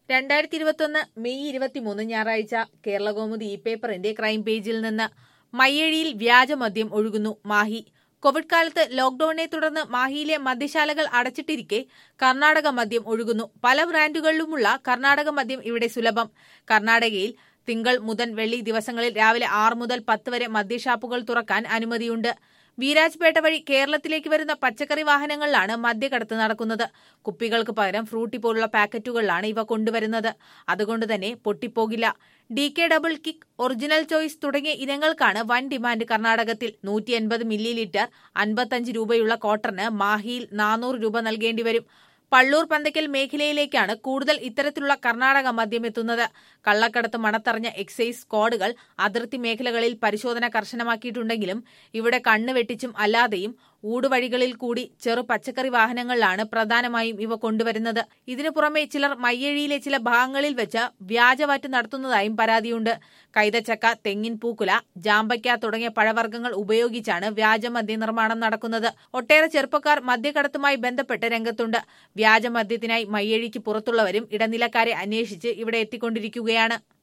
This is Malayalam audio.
രണ്ടായിരത്തി ഇരുപത്തൊന്ന് മെയ് ഇരുപത്തിമൂന്ന് ഞായറാഴ്ച കേരളകൗമുദി ഇ പേപ്പറിന്റെ ക്രൈം പേജിൽ നിന്ന് മയ്യഴിയിൽ വ്യാജമദ്യം ഒഴുകുന്നു മാഹി കോവിഡ് കാലത്ത് ലോക്ഡൌണിനെ തുടർന്ന് മാഹിയിലെ മദ്യശാലകൾ അടച്ചിട്ടിരിക്കെ കർണാടക മദ്യം ഒഴുകുന്നു പല ബ്രാൻഡുകളിലുമുള്ള കർണാടക മദ്യം ഇവിടെ സുലഭം കർണാടകയിൽ തിങ്കൾ മുതൽ വെള്ളി ദിവസങ്ങളിൽ രാവിലെ ആറ് മുതൽ പത്ത് വരെ മദ്യഷാപ്പുകൾ തുറക്കാൻ അനുമതിയുണ്ട് വീരാജ്പേട്ട വഴി കേരളത്തിലേക്ക് വരുന്ന പച്ചക്കറി വാഹനങ്ങളിലാണ് മദ്യക്കടത്ത് നടക്കുന്നത് കുപ്പികൾക്ക് പകരം ഫ്രൂട്ടി പോലുള്ള പാക്കറ്റുകളിലാണ് ഇവ കൊണ്ടുവരുന്നത് അതുകൊണ്ട് തന്നെ പൊട്ടിപ്പോകില്ല D K double kick original choice തുടങ്ങിയ ഇനങ്ങൾക്കാണ് വൻ ഡിമാൻഡ് കർണാടകത്തിൽ നൂറ്റി എൺപത് മില്ലി ലിറ്റർ അൻപത്തഞ്ച് രൂപയുള്ള ക്വാർട്ടറിന് മാഹിയിൽ നാനൂറ് രൂപ നൽകേണ്ടി വരും പള്ളൂർ പന്തക്കൽ മേഖലയിലേക്കാണ് കൂടുതൽ ഇത്തരത്തിലുള്ള കർണാടക മദ്യം എത്തുന്നത് കള്ളക്കടത്ത് മണത്തറിഞ്ഞ എക്സൈസ് സ്ക്വാഡുകൾ അതിർത്തി മേഖലകളിൽ പരിശോധന കർശനമാക്കിയിട്ടുണ്ടെങ്കിലും ഇവിടെ കണ്ണ് വെട്ടിച്ചും അല്ലാതെയും ഊടുവഴികളിൽ കൂടി ചെറു പച്ചക്കറി വാഹനങ്ങളിലാണ് പ്രധാനമായും ഇവ കൊണ്ടുവരുന്നത് ഇതിനു പുറമെ ചിലർ മയ്യഴിയിലെ ചില ഭാഗങ്ങളിൽ വെച്ച് വ്യാജവാറ്റ് നടത്തുന്നതായും പരാതിയുണ്ട് കൈതച്ചക്ക തെങ്ങിൻ പൂക്കുല ജാമ്പയ്ക്ക തുടങ്ങിയ പഴവർഗ്ഗങ്ങൾ ഉപയോഗിച്ചാണ് വ്യാജമദ്യ നിർമ്മാണം നടക്കുന്നത് ഒട്ടേറെ ചെറുപ്പക്കാർ മദ്യക്കടത്തുമായി ബന്ധപ്പെട്ട് രംഗത്തുണ്ട് വ്യാജമദ്യത്തിനായി മയ്യഴിക്ക് പുറത്തുള്ളവരും ഇടനിലക്കാരെ അന്വേഷിച്ച് ഇവിടെ എത്തിക്കൊണ്ടിരിക്കുകയാണ്